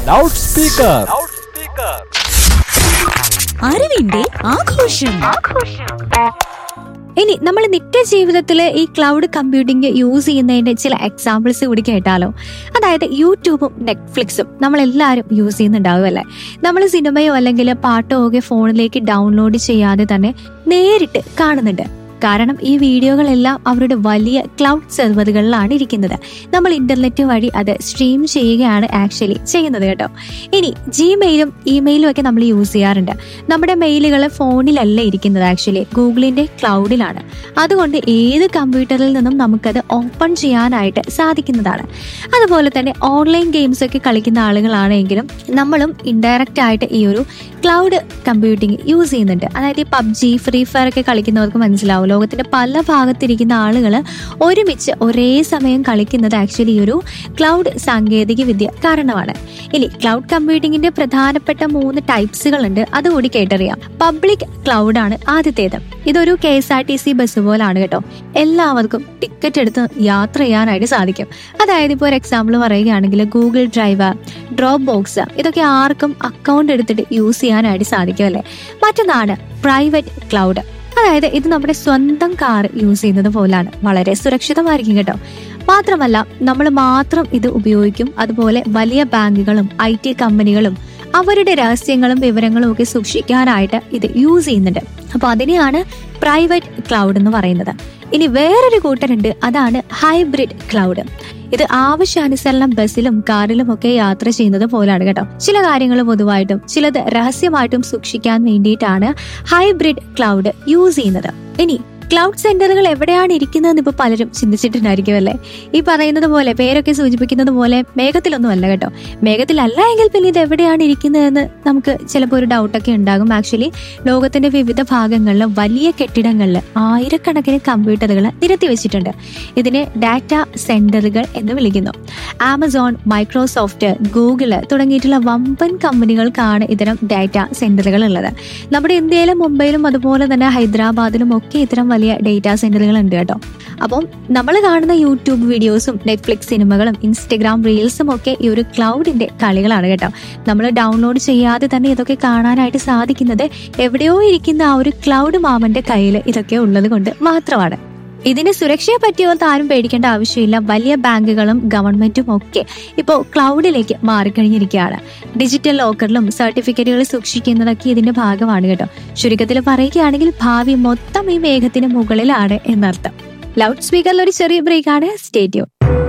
loud speaker അറിവിന്റെ ആഘോഷം ഇനി നമ്മൾ നിത്യജീവിതത്തിൽ ഈ ക്ലൗഡ് കമ്പ്യൂട്ടിംഗ് യൂസ് ചെയ്യുന്നതിന്റെ ചില എക്സാമ്പിൾസ് കൂടി കേട്ടാലോ അതായത് യൂട്യൂബും നെറ്റ്ഫ്ലിക്സും നമ്മൾ എല്ലാവരും യൂസ് ചെയ്യുന്നുണ്ടാവും അല്ലേ നമ്മൾ സിനിമയോ അല്ലെങ്കിൽ പാട്ടോ ഒക്കെ ഫോണിലേക്ക് ഡൗൺലോഡ് ചെയ്യാതെ തന്നെ നേരിട്ട് കാണുന്നുണ്ട് കാരണം ഈ വീഡിയോകളെല്ലാം അവരുടെ വലിയ ക്ലൗഡ് സെർവറുകളിലാണ് ഇരിക്കുന്നത് നമ്മൾ ഇന്റർനെറ്റ് വഴി അത് സ്ട്രീം ചെയ്യുകയാണ് ആക്ച്വലി ചെയ്യുന്നത് കേട്ടോ ഇനി ജിമെയിലും ഇമെയിലും ഒക്കെ നമ്മൾ യൂസ് ചെയ്യാറുണ്ട് നമ്മുടെ മെയിലുകൾ ഫോണിലല്ല ഇരിക്കുന്നത് ആക്ച്വലി ഗൂഗിളിന്റെ ക്ലൗഡിലാണ് അതുകൊണ്ട് ഏത് കമ്പ്യൂട്ടറിൽ നിന്നും നമുക്കത് ഓപ്പൺ ചെയ്യാനായിട്ട് സാധിക്കുന്നതാണ് അതുപോലെ തന്നെ ഓൺലൈൻ ഗെയിംസ് ഒക്കെ കളിക്കുന്ന ആളുകളാണെങ്കിലും നമ്മളും ഇൻഡയറക്റ്റ് ആയിട്ട് ഈ ഒരു ക്ലൗഡ് കമ്പ്യൂട്ടിംഗ് യൂസ് ചെയ്യുന്നുണ്ട് അതായത് ഈ പബ്ജി ഫ്രീ ഫയർ ഒക്കെ കളിക്കുന്നവർക്ക് മനസ്സിലാവും ലോകത്തിന്റെ പല ഭാഗത്തിരിക്കുന്ന ആളുകൾ ഒരുമിച്ച് ഒരേ സമയം കളിക്കുന്നത് ആക്ച്വലി ഈ ഒരു ക്ലൗഡ് സാങ്കേതിക വിദ്യ കാരണമാണ് ഇനി ക്ലൗഡ് കമ്പ്യൂട്ടിംഗിന്റെ പ്രധാനപ്പെട്ട മൂന്ന് ടൈപ്സുകളുണ്ട് അതുകൂടി കേട്ടറിയാം പബ്ലിക് ക്ലൗഡ് ആണ് ആദ്യത്തേത് ഇതൊരു K S R T C bus പോലാണ് കേട്ടോ എല്ലാവർക്കും ടിക്കറ്റ് എടുത്ത് യാത്ര ചെയ്യാനായിട്ട് സാധിക്കും അതായത് ഇപ്പോൾ ഒരു എക്സാമ്പിൾ പറയുകയാണെങ്കിൽ ഗൂഗിൾ ഡ്രൈവ് ഡ്രോപ്പ് ബോക്സ് ഇതൊക്കെ ആർക്കും അക്കൗണ്ട് എടുത്തിട്ട് യൂസ് ചെയ്യാനായിട്ട് സാധിക്കും അല്ലേ മറ്റൊന്നാണ് പ്രൈവറ്റ് ക്ലൗഡ് അതായത് ഇത് നമ്മുടെ സ്വന്തം കാർ യൂസ് ചെയ്യുന്നത് പോലാണ് വളരെ സുരക്ഷിതമായിരിക്കും കേട്ടോ മാത്രമല്ല നമ്മൾ മാത്രം ഇത് ഉപയോഗിക്കും അതുപോലെ വലിയ ബാങ്കുകളും ഐ ടി കമ്പനികളും അവരുടെ രഹസ്യങ്ങളും വിവരങ്ങളും ഒക്കെ സൂക്ഷിക്കാനായിട്ട് ഇത് യൂസ് ചെയ്യുന്നുണ്ട് അപ്പൊ അതിനെയാണ് പ്രൈവറ്റ് ക്ലൗഡ് എന്ന് പറയുന്നത് ഇനി വേറൊരു കൂട്ടരുണ്ട് അതാണ് ഹൈബ്രിഡ് ക്ലൗഡ് ഇത് ആവശ്യാനുസരണം ബസ്സിലും കാറിലും ഒക്കെ യാത്ര ചെയ്യുന്നത് പോലാണ് കേട്ടോ ചില കാര്യങ്ങൾ പൊതുവായിട്ടും ചിലത് രഹസ്യമായിട്ടും സൂക്ഷിക്കാൻ വേണ്ടിയിട്ടാണ് ഹൈബ്രിഡ് ക്ലൗഡ് യൂസ് ചെയ്യുന്നത് ഇനി ക്ലൗഡ് സെന്ററുകൾ എവിടെയാണ് ഇരിക്കുന്നതെന്ന് ഇപ്പൊ പലരും ചിന്തിച്ചിട്ടുണ്ടായിരിക്കും അല്ലേ ഈ പറയുന്നത് പോലെ പേരൊക്കെ സൂചിപ്പിക്കുന്നത് പോലെ മേഘത്തിലൊന്നും അല്ല കേട്ടോ മേഘത്തിലല്ല എങ്കിൽ പിന്നെ ഇത് എവിടെയാണ് ഇരിക്കുന്നതെന്ന് നമുക്ക് ചിലപ്പോൾ ഒരു ഡൗട്ടൊക്കെ ഉണ്ടാകും ആക്ച്വലി ലോകത്തിന്റെ വിവിധ ഭാഗങ്ങളിൽ വലിയ കെട്ടിടങ്ങളിൽ ആയിരക്കണക്കിന് കമ്പ്യൂട്ടറുകൾ നിരത്തി വെച്ചിട്ടുണ്ട് ഇതിനെ ഡാറ്റ സെന്ററുകൾ എന്ന് വിളിക്കുന്നു ആമസോൺ മൈക്രോസോഫ്റ്റ് ഗൂഗിള് തുടങ്ങിയിട്ടുള്ള വമ്പൻ കമ്പനികൾക്കാണ് ഇത്തരം ഡാറ്റ സെന്ററുകൾ ഉള്ളത് നമ്മുടെ ഇന്ത്യയിലും മുംബൈയിലും അതുപോലെ തന്നെ ഹൈദരാബാദിലും ഒക്കെ ഇത്തരം വലിയ ഡേറ്റാ സെന്ററുകൾ ഉണ്ട് കേട്ടോ അപ്പം നമ്മൾ കാണുന്ന യൂട്യൂബ് വീഡിയോസും നെറ്റ്ഫ്ലിക്സ് സിനിമകളും ഇൻസ്റ്റഗ്രാം റീൽസും ഒക്കെ ഈ ഒരു ക്ലൗഡിന്റെ കളികളാണ് കേട്ടോ നമ്മൾ ഡൗൺലോഡ് ചെയ്യാതെ തന്നെ ഇതൊക്കെ കാണാനായിട്ട് സാധിക്കുന്നത് എവിടെയോ ഇരിക്കുന്ന ആ ഒരു ക്ലൗഡ് മാമന്റെ കയ്യിൽ ഇതൊക്കെ ഉള്ളത് കൊണ്ട് മാത്രമാണ് ഇതിന് സുരക്ഷയെ പറ്റിയോർത്ത് ആരും പേടിക്കേണ്ട ആവശ്യമില്ല വലിയ ബാങ്കുകളും ഗവൺമെന്റും ഒക്കെ ഇപ്പോൾ ക്ലൗഡിലേക്ക് മാറിക്കഴിഞ്ഞിരിക്കുകയാണ് ഡിജിറ്റൽ ലോക്കറിലും സർട്ടിഫിക്കറ്റുകൾ സൂക്ഷിക്കുന്നതൊക്കെ ഇതിന്റെ ഭാഗമാണ് കേട്ടോ ചുരുക്കത്തിൽ പറയുകയാണെങ്കിൽ ഭാവി മൊത്തം ഈ മേഘത്തിന് മുകളിലാണ് എന്നർത്ഥം ലൗഡ് സ്പീക്കറിൽ ഒരു ചെറിയ ബ്രേക്കാണ് സ്റ്റേഡിയം